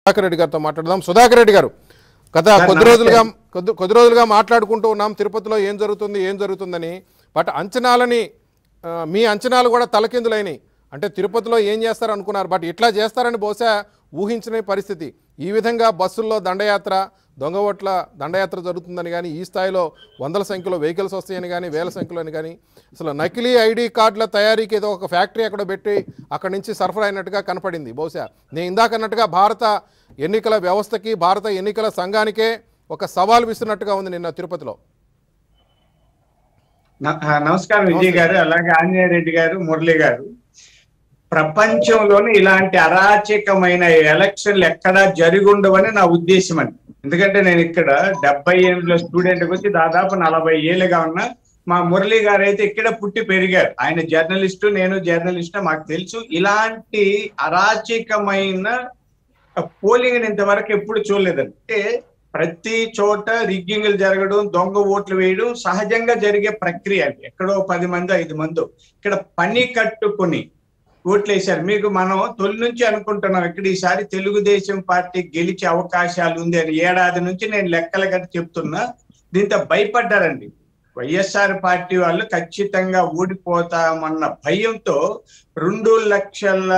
సుధాకర్ రెడ్డి గారితో మాట్లాడదాం సుధాకర్ రెడ్డి గారు గత సార్, కొద్ది నమస్తే. రోజులుగా కొద్ది కొద్ది రోజులుగా మాట్లాడుకుంటూ ఉన్నాం తిరుపతిలో ఏం జరుగుతుంది ఏం జరుగుతుందని బట్ అంచనాలని ఆ, మీ అంచనాలు కూడా తలకిందులైనవి అంటే తిరుపతిలో ఏం చేస్తారు అనుకున్నారు బట్ ఇట్లా చేస్తారని బహుశా ఊహించని పరిస్థితి ఈ విధంగా బస్సుల్లో దండయాత్ర దొంగ ఓట్ల దండయాత్ర జరుగుతుందని కానీ ఈ స్థాయిలో వందల సంఖ్యలో వెహికల్స్ వస్తాయని కానీ వేల సంఖ్యలో అని కానీ అసలు నకిలీ ఐడి కార్డుల తయారీకి ఏదో ఒక ఫ్యాక్టరీ అక్కడ పెట్టి అక్కడి నుంచి సరఫరా అయినట్టుగా కనపడింది బహుశా నేను ఇందాక అన్నట్టుగా భారత ఎన్నికల వ్యవస్థకి భారత ఎన్నికల సంఘానికే ఒక సవాల్ విస్తున్నట్టుగా ఉంది నిన్న తిరుపతిలో న- ఆ, నమస్కారం విజయ్ గారు అలాగే ఆంజనేయ రెడ్డి గారు మురళి గారు ప్రపంచంలోనే ఇలాంటి అరాచకమైన ఎలక్షన్లు ఎక్కడా జరిగి ఉండవని నా ఉద్దేశం అండి ఎందుకంటే నేను ఇక్కడ డెబ్బై ఎనిమిదిలో స్టూడెంట్ వచ్చి దాదాపు నలభై ఏళ్ళుగా ఉన్నా మా మురళి గారు అయితే ఇక్కడ పుట్టి పెరిగారు ఆయన జర్నలిస్టు నేను జర్నలిస్ట్ మాకు తెలుసు ఇలాంటి అరాచకమైన పోలింగ్ ఇంతవరకు ఎప్పుడు చూడలేదండి అంటే ప్రతి చోట రిగ్గింగ్లు జరగడం దొంగ ఓట్లు వేయడం సహజంగా జరిగే ప్రక్రియ అండి ఎక్కడో పది మంది ఐదు మంది ఇక్కడ పని కట్టుకుని ఓట్లు వేశారు మీకు మనం తొలి నుంచి అనుకుంటున్నాం ఇక్కడ ఈసారి తెలుగుదేశం పార్టీ గెలిచే అవకాశాలు ఉంది అని ఏడాది నుంచి నేను లెక్కలు గట్టి చెప్తున్నా దీంతో భయపడ్డారండి వైఎస్ఆర్ పార్టీ వాళ్ళు ఖచ్చితంగా ఓడిపోతామన్న భయంతో రెండు లక్షల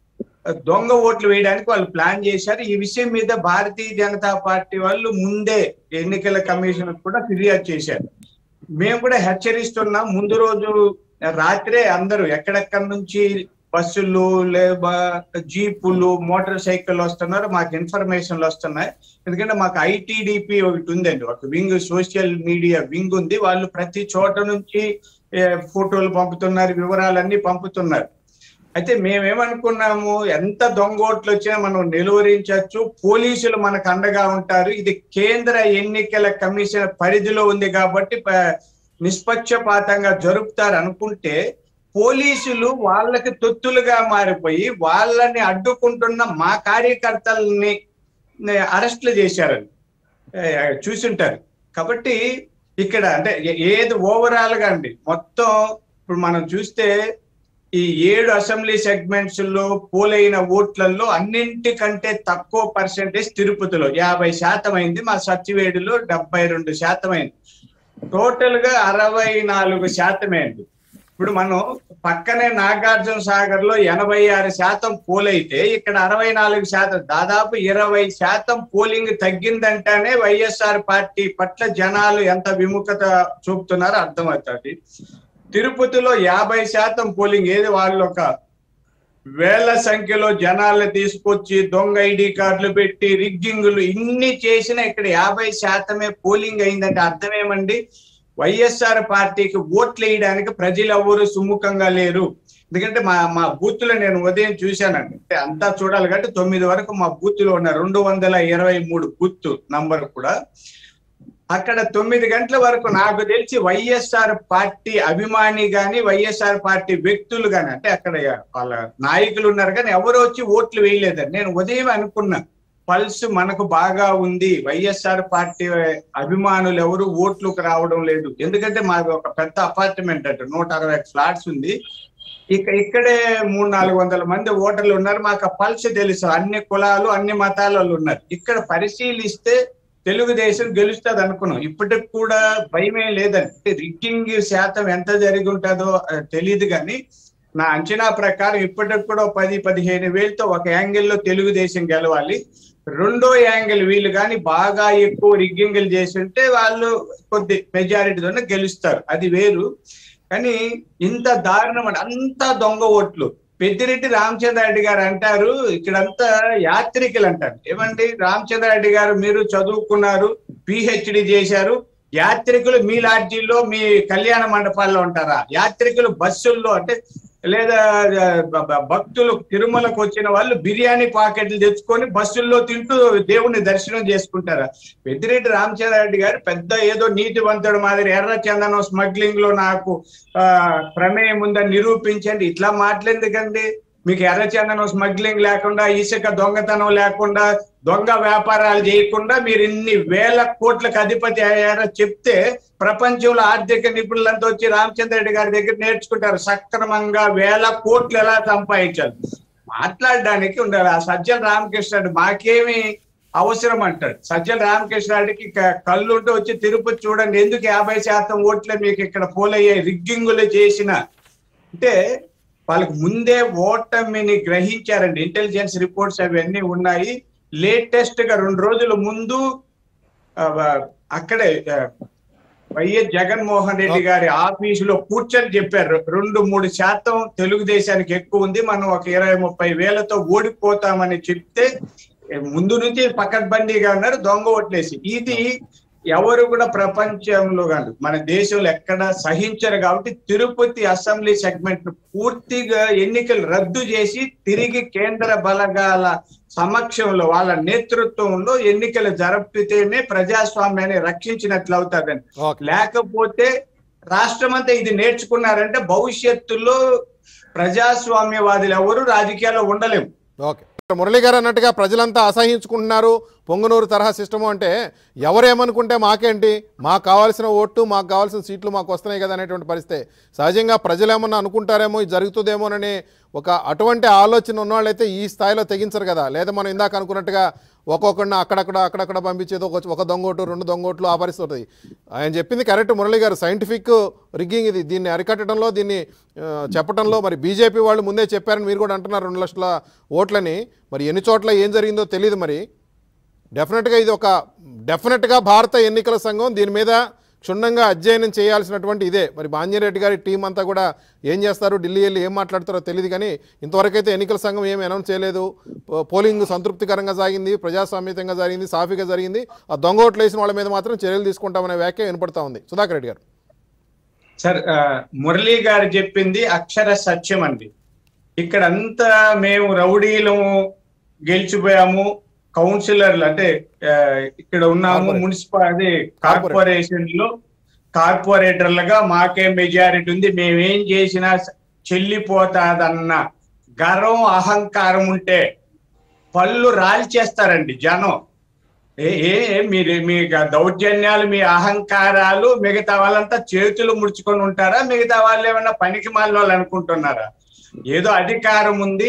దొంగ ఓట్లు వేయడానికి వాళ్ళు ప్లాన్ చేశారు ఈ విషయం మీద భారతీయ జనతా పార్టీ వాళ్ళు ముందే ఎన్నికల కమిషన్ కూడా ఫిర్యాదు చేశారు మేము కూడా హెచ్చరిస్తున్నాం ముందు రోజు రాత్రే అందరూ ఎక్కడెక్కడి నుంచి బస్సులు లేదా జీపులు మోటార్ సైకిల్ వస్తున్నారు మాకు ఇన్ఫర్మేషన్లు వస్తున్నాయి ఎందుకంటే మాకు ఐటీడీపీ ఒకటి ఉందండి ఒక వింగ్ సోషల్ మీడియా వింగ్ ఉంది వాళ్ళు ప్రతి చోట నుంచి ఏ, ఫోటోలు పంపుతున్నారు వివరాలన్నీ పంపుతున్నారు అయితే మేమేమనుకున్నాము ఎంత దొంగ ఓట్లు వచ్చినా మనం నిలువరించవచ్చు పోలీసులు మనకు అండగా ఉంటారు ఇది కేంద్ర ఎన్నికల కమిషన్ పరిధిలో ఉంది కాబట్టి ప- నిష్పక్షపాతంగా జరుపుతారు అనుకుంటే పోలీసులు వాళ్ళకి తొత్తులుగా మారిపోయి వాళ్ళని అడ్డుకుంటున్న మా కార్యకర్తల్ని అరెస్టులు చేశారండి ఏ, చూసుంటారు కాబట్టి ఇక్కడ అంటే ఏ- ఏది ఓవరాల్ గా అండి మొత్తం ఇప్పుడు మనం చూస్తే ఈ ఏడు అసెంబ్లీ సెగ్మెంట్స్ లో పోలైన ఓట్లలో అన్నింటికంటే తక్కువ పర్సెంటేజ్ తిరుపతిలో యాభై శాతం అయింది మా సచివేడులో డెబ్బై రెండు శాతం అయింది టోటల్ గా అరవై నాలుగు శాతమే అండి ఇప్పుడు మనం పక్కనే నాగార్జున సాగర్ లో ఎనభై ఆరు శాతం పోలైతే ఇక్కడ అరవై నాలుగు శాతం దాదాపు ఇరవై శాతం పోలింగ్ తగ్గిందంటేనే వైఎస్ఆర్ పార్టీ పట్ల జనాలు ఎంత విముఖత చూపుతున్నారో అర్థమవుతుంది తిరుపతిలో యాభై శాతం పోలింగ్ ఏది వాళ్ళు ఒక వేల సంఖ్యలో జనాల్ని తీసుకొచ్చి దొంగ ఐడి కార్డులు పెట్టి రిగ్గింగులు ఇన్ని చేసినా ఇక్కడ యాభై శాతమే పోలింగ్ అయిందంటే అర్థం ఏమండి వైఎస్ఆర్ పార్టీకి ఓట్లు వేయడానికి ప్రజలు ఎవరు సుముఖంగా లేరు ఎందుకంటే మా మా బూత్ లో నేను ఉదయం చూశానండి అంటే అంతా చూడాలి కాబట్టి తొమ్మిది వరకు మా బూత్ లో ఉన్న రెండు వందల ఇరవై మూడు బూత్ నంబర్ కూడా అక్కడ తొమ్మిది గంటల వరకు నాకు తెలిసి వైఎస్ఆర్ పార్టీ అభిమాని గాని వైఎస్ఆర్ పార్టీ వ్యక్తులు గాని అంటే అక్కడ వాళ్ళ నాయకులు ఉన్నారు కానీ ఎవరు వచ్చి ఓట్లు వేయలేదని నేను ఉదయం అనుకున్నా పల్స్ మనకు బాగా ఉంది వైఎస్ఆర్ పార్టీ అభిమానులు ఎవరు ఓట్లకు రావడం లేదు ఎందుకంటే మాది ఒక పెద్ద అపార్ట్మెంట్ అంటే నూట అరవై ఫ్లాట్స్ ఉంది ఇక ఇక్కడే మూడు నాలుగు వందల మంది ఓటర్లు ఉన్నారు మాకు ఆ పల్స్ తెలుసు అన్ని కులాలు అన్ని మతాల వాళ్ళు ఉన్నారు ఇక్కడ పరిశీలిస్తే తెలుగుదేశం గెలుస్తుంది అనుకున్నాం ఇప్పటికి కూడా భయమే లేదండి రిగ్గింగ్ శాతం ఎంత జరిగి ఉంటుందో ఆ, తెలియదు కానీ నా అంచనా ప్రకారం ఇప్పటికి కూడా ఓ పది పదిహేను వేలతో ఒక యాంగిల్లో తెలుగుదేశం గెలవాలి రెండో యాంగిల్ వీళ్ళు కానీ బాగా ఎక్కువ రిగ్గింగ్లు చేసి ఉంటే వాళ్ళు కొద్ది మెజారిటీతోనే గెలుస్తారు అది వేరు కానీ ఇంత దారుణం అంటే అంతా దొంగ ఓట్లు పెద్దిరెడ్డి రామచంద్రారెడ్డి గారు అంటారు ఇక్కడంతా యాత్రికులు అంటారు ఏమండి రామచంద్రారెడ్డి గారు మీరు చదువుకున్నారు పిహెచ్డి చేశారు యాత్రికులు మీ లాడ్జీల్లో మీ కళ్యాణ మండపాల్లో ఉంటారా యాత్రికులు బస్సుల్లో అంటే లేదా ఆ, బ- బ- భక్తులు తిరుమలకు వచ్చిన వాళ్ళు బిర్యానీ పాకెట్లు తెచ్చుకొని బస్సుల్లో తింటూ దేవుణ్ణి దర్శనం చేసుకుంటారా పెద్దిరెడ్డి రామచంద్రారెడ్డి గారు పెద్ద ఏదో నీతివంతుడు మాదిరి ఎర్ర చందనం స్మగ్లింగ్ లో నాకు ఆ ప్రమేయం ఉందని నిరూపించండి ఇట్లా మాట్లాడేందుకండి మీకు ఎర్రచందనం స్మగ్లింగ్ లేకుండా ఇసుక దొంగతనం లేకుండా దొంగ వ్యాపారాలు చేయకుండా మీరు ఇన్ని వేల కోట్లకు అధిపతి అయ్యారో చెప్తే ప్రపంచంలో ఆర్థిక నిపుణులంతా వచ్చి రామచంద్ర రెడ్డి గారి దగ్గర నేర్చుకుంటారు సక్రమంగా వేల కోట్లు ఎలా సంపాదించాలి మాట్లాడడానికి ఉండాలి ఆ సజ్జల రామకృష్ణ మాకేమి అవసరం అంటాడు సజ్జల రామకృష్ణాడికి కళ్ళు ఉంటే వచ్చి తిరుపతి చూడండి ఎందుకు యాభై శాతం ఓట్లే మీకు ఇక్కడ పోలయ్యాయి రిగ్గింగులు చేసిన అంటే వాళ్ళకి ముందే ఓటమిని గ్రహించారండి ఇంటెలిజెన్స్ రిపోర్ట్స్ అవన్నీ ఉన్నాయి లేటెస్ట్ గా రెండు రోజుల ముందు ఆ, అక్కడే ఆ, వైఎస్ జగన్మోహన్ రెడ్డి గారి ఆఫీసులో కూర్చొని చెప్పారు రెండు మూడు శాతం తెలుగుదేశానికి ఎక్కువ ఉంది మనం ఒక ఇరవై ముప్పై వేలతో ఓడిపోతామని చెప్తే ఏ, ముందు నుంచి పకడ్బందీగా ఉన్నారు దొంగ ఓట్లేసి ఇది ఎవరు కూడా ప్రపంచంలో కాదు మన దేశంలో ఎక్కడ సహించరు కాబట్టి తిరుపతి అసెంబ్లీ సెగ్మెంట్ ను పూర్తిగా ఎన్నికలు రద్దు చేసి తిరిగి కేంద్ర బలగాల సమక్షంలో వాళ్ళ నేతృత్వంలో ఎన్నికలు జరిపితేనే ప్రజాస్వామ్యాన్ని రక్షించినట్లు అవుతాదండి ఓకే లేకపోతే రాష్ట్రం అంతా ఇది నేర్చుకున్నారంటే భవిష్యత్తులో ప్రజాస్వామ్యవాదులు ఎవరు రాజకీయాల్లో ఉండలేము ఓకే మురళి గారు అన్నట్టుగా ప్రజలంతా అసహించుకుంటున్నారు పొంగనూరు తరహా సిస్టము అంటే ఎవరేమనుకుంటే మాకేంటి మాకు కావాల్సిన ఓటు మాకు కావాల్సిన సీట్లు మాకు వస్తున్నాయి కదా అనేటువంటి పరిస్థితి సహజంగా ప్రజలు ఏమన్నా అనుకుంటారేమో ఇది జరుగుతుందేమోనని ఒక అటువంటి ఆలోచన ఉన్నవాళ్ళైతే ఈ స్థాయిలో తెగించరు కదా లేదా మనం ఇందాక అనుకున్నట్టుగా ఒక్కొక్కడిని అక్కడక్కడ అక్కడక్కడ పంపించేది ఒక ఒక దొంగోటు రెండు దొంగోట్లు ఆ పరిస్థితి ఉంటుంది ఆయన చెప్పింది కరెక్ట్ మురళి గారు సైంటిఫిక్ రిగ్గింగ్ ఇది దీన్ని అరికట్టడంలో దీన్ని ఆ, చెప్పడంలో మరి బీజేపీ వాళ్ళు ముందే చెప్పారని మీరు కూడా అంటున్నారు రెండు లక్షల ఓట్లని మరి ఎన్ని చోట్ల ఏం జరిగిందో తెలియదు మరి డెఫినెట్గా ఇది ఒక డెఫినెట్గా భారత ఎన్నికల సంఘం దీని మీద క్షుణ్ణంగా అధ్యయనం చేయాల్సినటువంటి ఇదే మరి బాంజీరెడ్డి గారి టీం అంతా కూడా ఏం చేస్తారు ఢిల్లీ వెళ్ళి ఏం మాట్లాడతారో తెలియదు కానీ ఇంతవరకైతే ఎన్నికల సంఘం ఏమి అనౌన్స్ చేయలేదు పో- పోలింగ్ సంతృప్తికరంగా సాగింది ప్రజాస్వామ్యతంగా జరిగింది సాఫీగా జరిగింది ఆ దొంగ ఓట్లు వేసిన వాళ్ళ మీద మాత్రం చర్యలు తీసుకుంటామనే వ్యాఖ్య వినపడతా ఉంది సుధాకర్ రెడ్డి గారు సార్ ఆ, మురళీ గారు చెప్పింది అక్షర సత్యం అండి ఇక్కడ అంతా మేము రౌడీలము గెలిచిపోయాము కౌన్సిలర్లు అంటే ఆ, ఇక్కడ ఉన్నాము కార్పొరేట్. మున్సిపల్ అదే కార్పొరేషన్ లో కార్పొరేటర్లుగా మాకే మెజారిటీ ఉంది మేమేం చేసినా చెల్లిపోతాదన్న గర్వం అహంకారం ఉంటే పళ్ళు రాల్చేస్తారండి జనం ఏ ఏ ఏ మీరు మీ గ- దౌర్జన్యాలు మీ అహంకారాలు మిగతా వాళ్ళంతా చేతులు ముడుచుకొని ఉంటారా మిగతా వాళ్ళు ఏమన్నా పనికి మాలిన వాళ్ళు అనుకుంటున్నారా ఏదో అధికారం ఉంది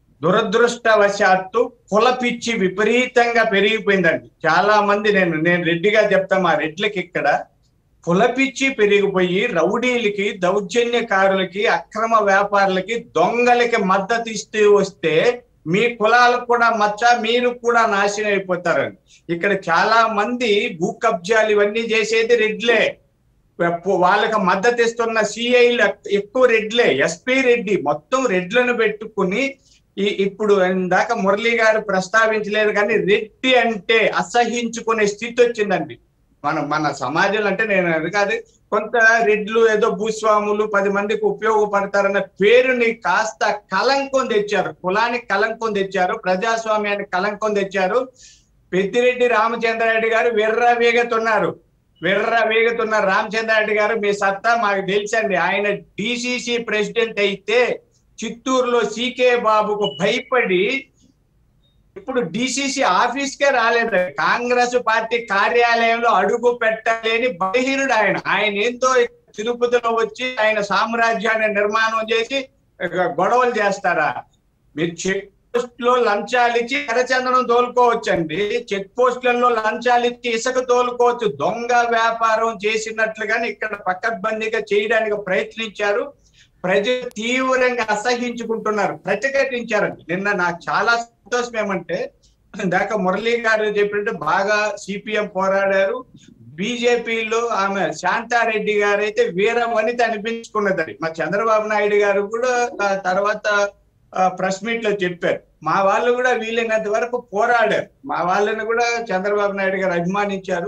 దురదృష్టవశాత్తు కుల పిచ్చి విపరీతంగా పెరిగిపోయిందండి చాలా మంది నేను నేను రెడ్డిగా చెప్తా మా రెడ్లకి ఇక్కడ కుల పిచ్చి పెరిగిపోయి రౌడీలకి దౌర్జన్యకారులకి అక్రమ వ్యాపారులకి దొంగలకి మద్దతు ఇస్తూ వస్తే మీ కులాలకు కూడా మచ్చ మీరు కూడా నాశనం అయిపోతారండి ఇక్కడ చాలా మంది భూ కబ్జాలు ఇవన్నీ చేసేది రెడ్లే వెప్పు- వాళ్ళకి మద్దతు ఇస్తున్న సిఐలు ఎక్కువ రెడ్లే ఎస్పీ రెడ్డి మొత్తం రెడ్లను పెట్టుకుని ఈ ఇప్పుడు ఇందాక మురళి గారు ప్రస్తావించలేదు కానీ రెడ్డి అంటే అసహించుకునే స్థితి వచ్చిందండి మన మన సమాజంలో అంటే నేను అది కాదు కొంత రెడ్లు ఏదో భూస్వాములు పది మందికి ఉపయోగపడతారన్న పేరుని కాస్త కలంకం తెచ్చారు కులానికి కలంకం తెచ్చారు ప్రజాస్వామ్యానికి కలంకం తెచ్చారు పెద్దిరెడ్డి రామచంద్రారెడ్డి గారు విర్ర వేగతున్నారు విర్ర వేగతున్న రామచంద్రారెడ్డి గారు మీ సత్తా మాకు తెలుసండి ఆయన డిసిసి ప్రెసిడెంట్ అయితే చిత్తూరులో సీకే బాబుకు భయపడి ఇప్పుడు డిసిసి ఆఫీస్ కే రాలేదు కాంగ్రెస్ పార్టీ కార్యాలయంలో అడుగు పెట్టలేని బలహీనుడు ఆయన ఆయన ఏంతో తిరుపతిలో వచ్చి ఆయన సామ్రాజ్యాన్ని నిర్మాణం చేసి గొడవలు చేస్తారా మీరు చెక్ పోస్ట్ లో లంచాలు ఇచ్చి ఎర్రచందనం తోలుకోవచ్చు అండి చెక్ పోస్టులలో లంచాలు ఇచ్చి ఇసుక తోలుకోవచ్చు దొంగ వ్యాపారం చేసినట్లుగానే ఇక్కడ పక్కబందీగా చేయడానికి ప్రయత్నించారు ప్రజలు తీవ్రంగా అసహించుకుంటున్నారు ప్రతిఘటించారండి నిన్న నాకు చాలా సంతోషం ఏమంటే ఇందాక మురళీ గారు చెప్పినట్టు బాగా సిపిఎం పోరాడారు బీజేపీలో ఆమె శాంతారెడ్డి గారు అయితే వీర వనిత అనిపించుకున్నదని మా చంద్రబాబు నాయుడు గారు కూడా ఆ తర్వాత ప్రెస్ మీట్ లో చెప్పారు మా వాళ్ళు కూడా వీలైనంత వరకు పోరాడారు మా వాళ్ళని కూడా చంద్రబాబు నాయుడు గారు అభిమానించారు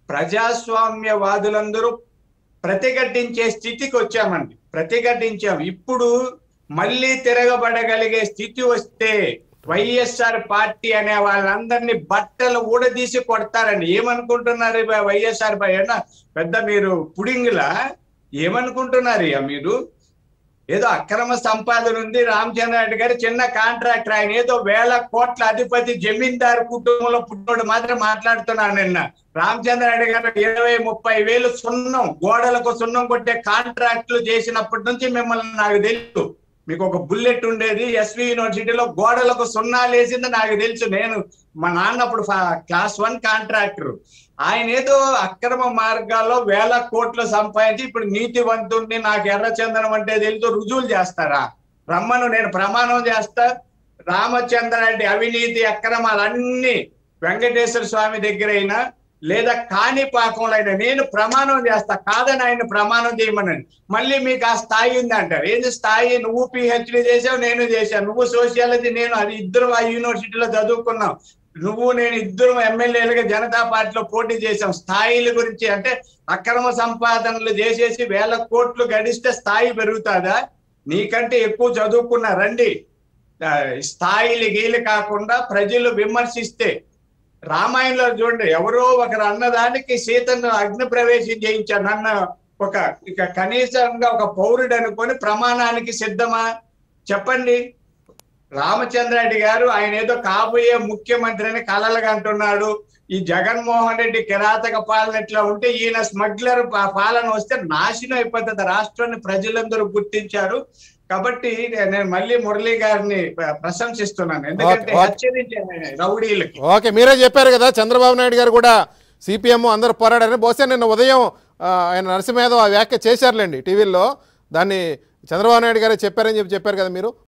ప్రజాస్వామ్యవాదులందరూ ప్రతిఘటించే స్థితికి వచ్చామండి ప్రతిఘటించాం ఇప్పుడు మళ్ళీ తిరగబడగలిగే స్థితి వస్తే వైఎస్ఆర్ పార్టీ అనే వాళ్ళందరినీ బట్టలు ఊడదీసి కొడతారండి ఏమనుకుంటున్నారు ఈ వైఎస్ఆర్ పై ఏమన్నా పెద్ద మీరు పుడింగిలా ఏమనుకుంటున్నారు ఇక మీరు ఏదో అక్రమ సంపాదన ఉంది రామచంద్రారెడ్డి గారు చిన్న కాంట్రాక్టర్ ఆయన ఏదో వేల కోట్ల అధిపతి జమీందారు కుటుంబంలో పుట్టినోడు మాత్రం మాట్లాడుతున్నాను నిన్న రామచంద్రారెడ్డి గారు ఇరవై ముప్పై వేలు సున్నం గోడలకు సున్నం కొట్టే కాంట్రాక్టులు చేసినప్పటి నుంచి మిమ్మల్ని నాకు తెలుసు మీకు ఒక బుల్లెట్ ఉండేది ఎస్వి యూనివర్సిటీలో గోడలకు సున్నాలు వేసింది నాకు తెలుసు నేను మా నాన్న అప్పుడు క్లాస్ వన్ కాంట్రాక్టర్ ఆయన ఏదో అక్రమ మార్గాల్లో వేల కోట్లు సంపాదించి ఇప్పుడు నీతివంతుణ్ణి నాకు ఎర్రచందనం అంటే తెలుసు రుజువులు చేస్తారా రమ్మను నేను ప్రమాణం చేస్తా రామచంద్రారెడ్డి అవినీతి అక్రమాలన్నీ వెంకటేశ్వర స్వామి దగ్గర అయినా లేదా కాణిపాకంలో అయినా నేను ప్రమాణం చేస్తా కాదని ఆయన ప్రమాణం చేయమనండి మళ్ళీ మీకు ఆ స్థాయి ఉంది అంటారు ఏంది స్థాయి నువ్వు పిహెచ్డి చేసావు నేను చేశాను నువ్వు సోషియాలజీ నేను అది ఇద్దరు ఆ యూనివర్సిటీలో చదువుకున్నాం నువ్వు నేను ఇద్దరు ఎమ్మెల్యేలుగా జనతా పార్టీలో పోటీ చేశాం స్థాయిల గురించి అంటే అక్రమ సంపాదనలు చేసేసి వేల కోట్లు గడిస్తే స్థాయి పెరుగుతుందా నీకంటే ఎక్కువ చదువుకున్నా రండి ఆ, స్థాయిలు గీలు కాకుండా ప్రజలు విమర్శిస్తే రామాయణంలో చూడండి ఎవరో ఒకరు అన్నదానికి సీతను అగ్ని ప్రవేశం చేయించారు నన్న ఒక ఇక కనీసంగా ఒక పౌరుడు అనుకొని ప్రమాణానికి సిద్ధమా చెప్పండి రామచంద్రారెడ్డి గారు ఆయన ఏదో కాబోయే ముఖ్యమంత్రి అని కలలుగా అంటున్నాడు ఈ జగన్మోహన్ రెడ్డి కిరాతక పాలన ఎట్లా ఉంటే ఈయన స్మగ్లర్ పా- పాలన వస్తే నాశనం అయిపోతుంది రాష్ట్రాన్ని ప్రజలందరూ గుర్తించారు కాబట్టి నేను మళ్ళీ మురళీ గారిని ప్ర- ప్రశంసిస్తున్నాను ఎందుకంటే ఓకే, ఓకే. హెచ్చరించాను ఆయన రౌడీలకి ఓకే మీరే చెప్పారు కదా చంద్రబాబు నాయుడు గారు కూడా సిపిఎం అందరూ పోరాడారని బహుశా నిన్న ఉదయం ఆ, ఆయన నరసింహ యాదవ్ ఆ వ్యాఖ్య చేశారులేండి టీవీల్లో దాన్ని చంద్రబాబు నాయుడు గారే చెప్పారని చెప్పి చెప్పారు కదా మీరు